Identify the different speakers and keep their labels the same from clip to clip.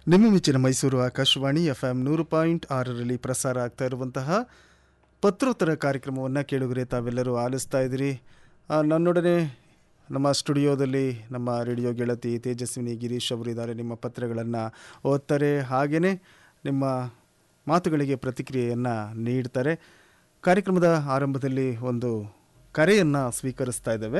Speaker 1: ನಿಮ್ಮ ಮೆಚ್ಚಿನ ಮೈಸೂರು ಆಕಾಶವಾಣಿ ಎಫ್ ಎಂ ನೂರು ಪಾಯಿಂಟ್ ಆರರಲ್ಲಿ ಪ್ರಸಾರ ಆಗ್ತಾ ಇರುವಂತಹ ಪತ್ರೋತ್ತರ ಕಾರ್ಯಕ್ರಮವನ್ನು ಕೇಳುಗರೆ ತಾವೆಲ್ಲರೂ ಆಲಿಸ್ತಾ ಇದ್ದೀರಿ ಆ, ನನ್ನೊಡನೆ ನಮ್ಮ ಸ್ಟುಡಿಯೋದಲ್ಲಿ ನಮ್ಮ ರೇಡಿಯೋ ಗೆಳತಿ ತೇಜಸ್ವಿನಿ ಗಿರೀಶ್ ಅವರು ಇದ್ದಾರೆ ನಿಮ್ಮ ಪತ್ರಗಳನ್ನು ಓದ್ತಾರೆ ಹಾಗೆಯೇ ನಿಮ್ಮ ಮಾತುಗಳಿಗೆ ಪ್ರತಿಕ್ರಿಯೆಯನ್ನು ನೀಡ್ತಾರೆ ಕಾರ್ಯಕ್ರಮದ ಆರಂಭದಲ್ಲಿ ಒಂದು ಕರೆಯನ್ನು ಸ್ವೀಕರಿಸ್ತಾ ಇದ್ದೇವೆ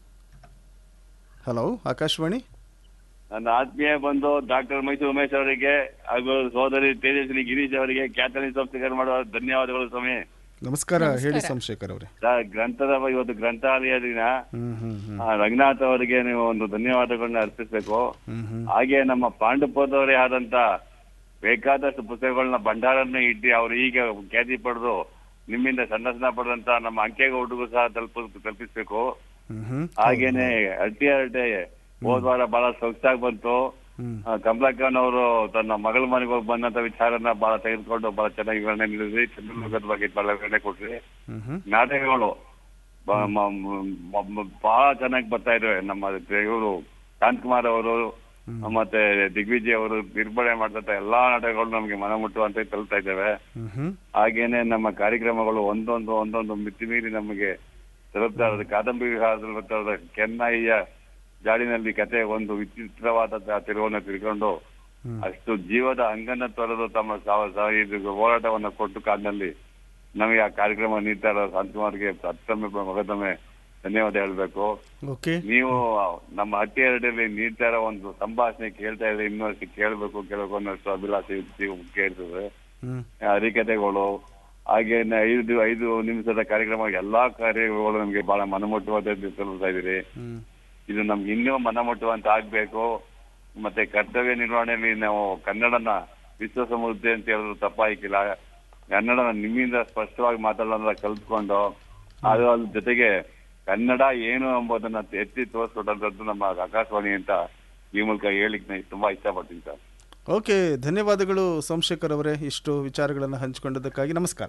Speaker 1: ಹಲೋ ಆಕಾಶವಾಣಿ
Speaker 2: ನನ್ನ ಆತ್ಮೀಯ ಬಂಧು ಡಾಕ್ಟರ್ ಮೈಸೂರು ಉಮೇಶ್ ಅವರಿಗೆ ಹಾಗೂ ಸೋದರಿ ತೇಜಸ್ವಿನಿ ಗಿರೀಶ್ ಅವರಿಗೆ ಖ್ಯಾತನಿ ಸಂಸ್ಥೆಗಳು ಮಾಡುವ ಧನ್ಯವಾದಗಳು ಸ್ವಾಮಿ
Speaker 1: ನಮಸ್ಕಾರ ಹೇಳಿ ಸೋಮಶೇಖರ್ ಅವರೇ
Speaker 2: ಸ- ಗ್ರಂಥದ ಇವತ್ತು ಗ್ರಂಥಾಲಯ ದಿನ
Speaker 1: ಹ್ಮ್ ಹ್ಮ್ ಹ್ಮ್
Speaker 2: ಆ, ರಂಗನಾಥ್ ಅವರಿಗೆ ನೀವು ಒಂದು ಧನ್ಯವಾದಗಳನ್ನ ಅರ್ಪಿಸಬೇಕು
Speaker 1: ಹ್ಮ್ ಹ್ಮ್
Speaker 2: ಹಾಗೆ ನಮ್ಮ ಪಾಂಡುಪದವರೇ ಆದಂತ ಬೇಕಾದಷ್ಟು ಪುಸ್ತಕಗಳನ್ನ ಭಂಡಾರನ್ನ ಇಟ್ಟು ಅವರು ಈಗ ಖ್ಯಾತಿ ಪಡೆದು ನಿಮ್ಮಿಂದ ಸಂದರ್ಶನ ಪಡೆದಂತ ನಮ್ಮ ಅಂಕೆಗೌಡರಿಗೂ ಸಹ ತಲುಪ ತಲುಪಿಸ್ಬೇಕು
Speaker 1: ಹ್ಮ್ ಹ್ಮ್
Speaker 2: ಹಾಗೇನೆ ಅಡ್ಡಿ ಅಡ್ಡೆ ಹೋದ್ ವಾರ ಬಹಳ ಸೊಗಸಾಗಿ ಬಂತು
Speaker 1: ಹ್ಮ್
Speaker 2: ಆ, ಕಮಲಾಕರ್ ಅವರು ತನ್ನ ಮಗಳ ಮನೆಗೆ ಹೋಗಿ ಬಂದಂತ ವಿಚಾರನ ಬಹಳ ತೆಗೆದುಕೊಂಡು ಬಹಳ ಚೆನ್ನಾಗಿ ವಿವರಣೆ ನೀಡಿದ್ರಿ ಚಂದ್ರಲೋಕದ ಬಗ್ಗೆ ಬಹಳ ವಿವರಣೆ ಕೊಟ್ರಿ
Speaker 1: ಹ್ಮ್ ಹ್ಮ್
Speaker 2: ನಾಟಕಗಳು ಬ- ಮ- ಮ- ಮ- ಬಹಳ ಚೆನ್ನಾಗಿ ಬರ್ತಾ ಇದಾವೆ ನಮ್ಮ ಇವರು ಶಾಂತಕುಮಾರ್ ಅವರು ಮತ್ತೆ ದಿಗ್ವಿಜಯ್ ಅವರು ನಿರ್ಬಳೆ ಮಾಡ್ತಾ ಎಲ್ಲಾ ನಾಟಕಗಳು ನಮಗೆ ಮನ ಮುಟ್ಟುವಂತೆ ತಲುಪ್ತಾ ಇದ್ದಾವೆ
Speaker 1: ಹ್ಮ್ ಹ್ಮ್
Speaker 2: ಹಾಗೇನೆ ನಮ್ಮ ಕಾರ್ಯಕ್ರಮಗಳು ಒಂದೊಂದು ಒಂದೊಂದು ಮಿತಿ ಮೀರಿ ನಮಗೆ ತಲುಪ್ತಾ ಇರೋದು ಕಾದಂಬರಿ ವಿಹಾರದಲ್ಲಿ ಬರ್ತಾ ಇರೋದು ಕೆನ್ನಯ್ಯ ಜಾಡಿನಲ್ಲಿ ಕತೆ ಒಂದು ವಿಚಿತ್ರವಾದ ತಿರುವನ್ನು ತಿಳ್ಕೊಂಡು
Speaker 1: ಹ್ಮ್.
Speaker 2: ಅಷ್ಟು ಜೀವದ ಅಂಗನ ತೊರೆದು ತಮ್ಮ ಸಾವ- ಸಾವ- ಇದು ಹೋರಾಟವನ್ನ ಕೊಟ್ಟು ಕಾಡಿನಲ್ಲಿ ನಮಗೆ ಆ ಕಾರ್ಯಕ್ರಮ ನೀಡ್ತಾ ಇರೋ ಶಾಂತಕುಮಾರ್ಗೆ ಮತ್ತೊಮ್ಮೆ ಮಗದೊಮ್ಮೆ ಧನ್ಯವಾದ ಹೇಳ್ಬೇಕು
Speaker 1: ಓಕೆ
Speaker 2: ನೀವು ನಮ್ಮ ಹಟ್ಟಿ ಎರಡಲ್ಲಿ ನೀಡ್ತಾ ಇರೋ ಒಂದು ಸಂಭಾಷಣೆ ಕೇಳ್ತಾ ಇದ್ರೆ ಇನ್ನೊಂದು ಕೇಳಬೇಕು ಕೇಳಬೇಕು ಅನ್ನೋಷ್ಟು ಅಭಿಲಾಷೆ ಜೀವ ಮುಖ್ಯ ಇರ್ತದೆ
Speaker 1: ಹ್ಮ್
Speaker 2: ಹರಿಕತೆಗಳು ಹಾಗೆ ಐದು ಐದು ನಿಮಿಷದ ಕಾರ್ಯಕ್ರಮ ಎಲ್ಲಾ ಕಾರ್ಯಗಳು ನಮ್ಗೆ ಬಹಳ ಮನಮುಟ್ಟುವಂತ ತಲುಪ್ತಾ ಇದೀರಿ
Speaker 1: ಹ್ಮ್
Speaker 2: ಇದು ನಮ್ಗೆ ಇನ್ನೂ ಮನಮುಟ್ಟುವಂತ ಆಗ್ಬೇಕು ಮತ್ತೆ ಕರ್ತವ್ಯ ನಿರ್ವಹಣೆಯಲ್ಲಿ ನಾವು ಕನ್ನಡನ ವಿಶ್ವ ಸಮೃದ್ಧಿ ಅಂತ ಹೇಳಿದ್ರು ತಪ್ಪಾಯ್ಕಿಲ್ಲ ಕನ್ನಡನ ನಿಮ್ಮಿಂದ ಸ್ಪಷ್ಟವಾಗಿ ಮಾತಾಡೋದನ್ನ ಕಲ್ತ್ಕೊಂಡು ಅದು ಅದ್ರ ಜೊತೆಗೆ ಕನ್ನಡ ಏನು ಎಂಬುದನ್ನ ಎತ್ತಿ ತೋರಿಸ್ಕೊಟ್ಟಂತದ್ದು ನಮ್ಮ ಆಕಾಶವಾಣಿ ಅಂತ ಈ ಮೂಲಕ ಹೇಳಿಕ್ ನಾನು ತುಂಬಾ ಇಷ್ಟಪಡ್ತೀನಿ ಸರ್
Speaker 1: ಓಕೆ ಧನ್ಯವಾದಗಳು ಸೋಮಶೇಖರ್ ಅವರೇ ಇಷ್ಟು ವಿಚಾರಗಳನ್ನು ಹಂಚಿಕೊಂಡದಕ್ಕಾಗಿ ನಮಸ್ಕಾರ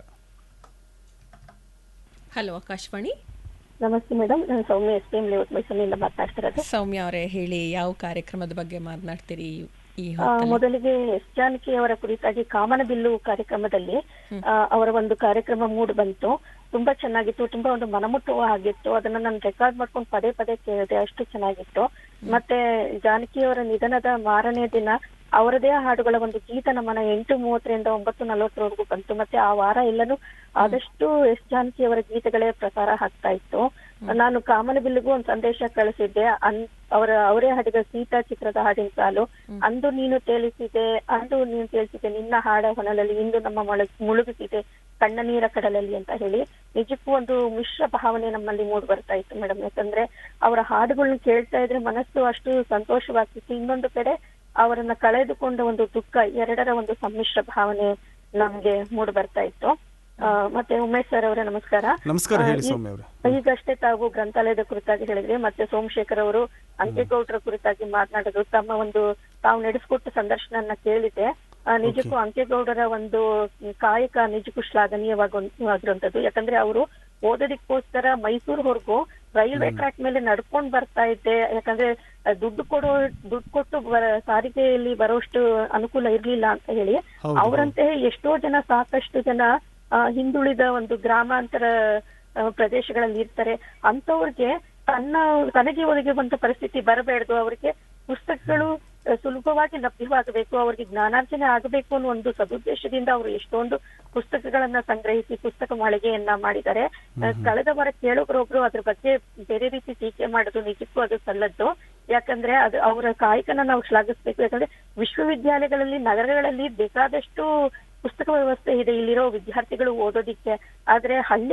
Speaker 3: ಹಲೋ ಆಕಾಶವಾಣಿ
Speaker 4: ನಮಸ್ತೆ ಮೇಡಮ್ ನಾನು Soumya S P M layout ಮೈಸೂರಿನಿಂದ ಮಾತನಾಡ್ತಿರೋದು
Speaker 3: ಸೌಮ್ಯ ಅವರೇ ಹೇಳಿ ಯಾವ ಕಾರ್ಯಕ್ರಮದ ಬಗ್ಗೆ ಮಾತನಾಡ್ತೀರಿ ಈ
Speaker 4: ಆ,
Speaker 3: ಹೊತ್ತಲ್ಲಿ
Speaker 4: ಮೊದಲಿಗೆ ಎಸ್ ಜಾನಕಿ ಅವರ ಕುರಿತಾಗಿ ಕಾಮನಬಿಲ್ಲು ಕಾರ್ಯಕ್ರಮದಲ್ಲಿ ಆ, ಅವರ ಒಂದು ಕಾರ್ಯಕ್ರಮ ಮೂಡ್ ಬಂತು ತುಂಬಾ ಚೆನ್ನಾಗಿತ್ತು ತುಂಬಾ ಒಂದು ಮನಮುಟ್ಟುವ ಆಗಿತ್ತು ಅದನ್ನ ನಾನು ರೆಕಾರ್ಡ್ ಮಾಡ್ಕೊಂಡು ಪದೇ ಪದೇ ಕೇಳಿದೆ ಅಷ್ಟು ಚೆನ್ನಾಗಿತ್ತು ಮತ್ತೆ ಜಾನಕಿ ಅವರ ನಿಧನದ ಮಾರನೇ ದಿನ ಅವರದೇ ಹಾಡುಗಳ ಒಂದು ಗೀತ ನಮನ ಎಂಟು ಮೂವತ್ತರಿಂದ ಒಂಬತ್ತು ನಲವತ್ತರವರೆಗೂ ಬಂತು ಮತ್ತೆ ಆ ವಾರ ಎಲ್ಲನೂ ಆದಷ್ಟು ಎಸ್ ಜಾನಕಿ ಅವರ ಗೀತೆಗಳೇ ಪ್ರಸಾರ ಆಗ್ತಾ ಇತ್ತು ನಾನು ಕಾಮನಬಿಲ್ಲಿಗೂ ಒಂದು ಸಂದೇಶ ಕಳಿಸಿದ್ದೆ ಅನ್ ಅವರ ಅವರೇ ಹಾಡಿದ ಸೀತಾ ಚಿತ್ರದ ಹಾಡಿನ ಸಾಲು ಅಂದು ನೀನು ತೇಲಿಸಿದೆ ಅಂದು ನೀನು ತೇಲಿಸಿದೆ ನಿನ್ನ ಹಾಡ ಹೊನಲಲ್ಲಿ ಇಂದು ನಮ್ಮ ಮೊಳ ಮುಳುಗಿಸಿದೆ ಕಣ್ಣ ನೀರ ಕಡಲಲ್ಲಿ ಅಂತ ಹೇಳಿ ನಿಜಕ್ಕೂ ಒಂದು ಮಿಶ್ರ ಭಾವನೆ ನಮ್ಮಲ್ಲಿ ಮೂಡ್ ಬರ್ತಾ ಇತ್ತು ಮೇಡಮ್ ಯಾಕಂದ್ರೆ ಅವರ ಹಾಡುಗಳನ್ನ ಕೇಳ್ತಾ ಇದ್ರೆ ಮನಸ್ಸು ಅಷ್ಟು ಸಂತೋಷವಾಗ್ತಿತ್ತು ಇನ್ನೊಂದು ಕಡೆ ಅವರನ್ನ ಕಳೆದುಕೊಂಡ ಒಂದು ದುಃಖ ಎರಡರ ಒಂದು ಸಮ್ಮಿಶ್ರ ಭಾವನೆ ನಮ್ಗೆ ಮೂಡ್ ಬರ್ತಾ ಇತ್ತು ಆ, ಮತ್ತೆ ಉಮೇಶ್ ಸರ್ ಅವರೇ ನಮಸ್ಕಾರ
Speaker 1: ನಮಸ್ಕಾರ
Speaker 4: ಆ,
Speaker 1: ಹೇಳಿ
Speaker 4: ಈ-
Speaker 1: ಸೌಮ್ಯ ಅವರೇ
Speaker 4: ಈಗಷ್ಟೇ ತಾವು ಗ್ರಂಥಾಲಯದ ಕುರಿತಾಗಿ ಹೇಳಿದ್ರಿ ಮತ್ತೆ ಸೋಮಶೇಖರ್ ಅವರು ಅಂಕೇಗೌಡರ ಕುರಿತಾಗಿ ಮಾತನಾಡಿದ್ರು ತಮ್ಮ ಒಂದು ತಾವು ನಡೆಸಿಕೊಟ್ಟ ಸಂದರ್ಶನ ಕೇಳಿದೆ ಆ, ನಿಜಕ್ಕೂ ಅಂಕೇಗೌಡರ ಒಂದು ಕಾಯಕ ನಿಜಕ್ಕೂ ಶ್ಲಾಘನೀಯವಾಗಿರುವಂತದ್ದು ಯಾಕಂದ್ರೆ ಅವರು ಓದೋದಕ್ಕೋಸ್ಕರ ಮೈಸೂರ್ವರೆಗೂ ರೈಲ್ವೆ ಟ್ರ್ಯಾಕ್ ಮೇಲೆ ನಡ್ಕೊಂಡ್ ಬರ್ತಾ ಇದ್ದೆ ಯಾಕಂದ್ರೆ ಆ, ದುಡ್ಡು ಕೊಡೋ ದುಡ್ಡು ಕೊಟ್ಟು ಬರ- ಸಾರಿಗೆಯಲ್ಲಿ ಬರೋಷ್ಟು ಅನುಕೂಲ ಇರ್ಲಿಲ್ಲ ಅಂತ ಹೇಳಿ
Speaker 1: ಹೌದು,
Speaker 4: ಅವರಂತೆ ಎಷ್ಟೋ ಜನ ಸಾಕಷ್ಟು ಜನ ಆ, ಹಿಂದುಳಿದ ಒಂದು ಗ್ರಾಮಾಂತರ ಆ, ಪ್ರದೇಶಗಳಲ್ಲಿ ಇರ್ತಾರೆ ಅಂತವ್ರಿಗೆ ತನ್ನ ತನಗೆ ಒದಗಿರುವಂತ ಪರಿಸ್ಥಿತಿ ಬರಬೇಡ್ದು ಅವರಿಗೆ ಪುಸ್ತಕಗಳು ಆ, ಸುಲಭವಾಗಿ ಲಭ್ಯವಾಗಬೇಕು ಅವರಿಗೆ ಜ್ಞಾನಾರ್ಜನೆ ಆಗಬೇಕು ಅನ್ನೋ ಒಂದು ಸದುದ್ದೇಶದಿಂದ ಅವರು ಎಷ್ಟೊಂದು ಪುಸ್ತಕಗಳನ್ನ ಸಂಗ್ರಹಿಸಿ ಪುಸ್ತಕ ಮಾಳಿಗೆಯನ್ನ ಮಾಡಿದ್ದಾರೆ ಆ, ಕಳೆದ ವಾರ ಕೇಳೋಬ್ರೊಬ್ರು ಅದ್ರ ಬಗ್ಗೆ ಬೇರೆ ರೀತಿ ಟೀಕೆ ಮಾಡೋದು ನಿಜಕ್ಕೂ ಅದು ಸಲ್ಲದ್ದು ಯಾಕಂದ್ರೆ ಅದು ಅವರ ಕಾಯಕನ ನಾವು ಶ್ಲಾಘಿಸ್ಬೇಕು ಯಾಕಂದ್ರೆ ವಿಶ್ವವಿದ್ಯಾಲಯಗಳಲ್ಲಿ ನಗರಗಳಲ್ಲಿ ಬೇಕಾದಷ್ಟು ಪುಸ್ತಕ ವ್ಯವಸ್ಥೆ ಇದೆ ಇಲ್ಲಿರೋ ವಿದ್ಯಾರ್ಥಿಗಳು ಓದೋದಿಕ್ಕೆ ಆದ್ರೆ ಹಳ್ಳಿ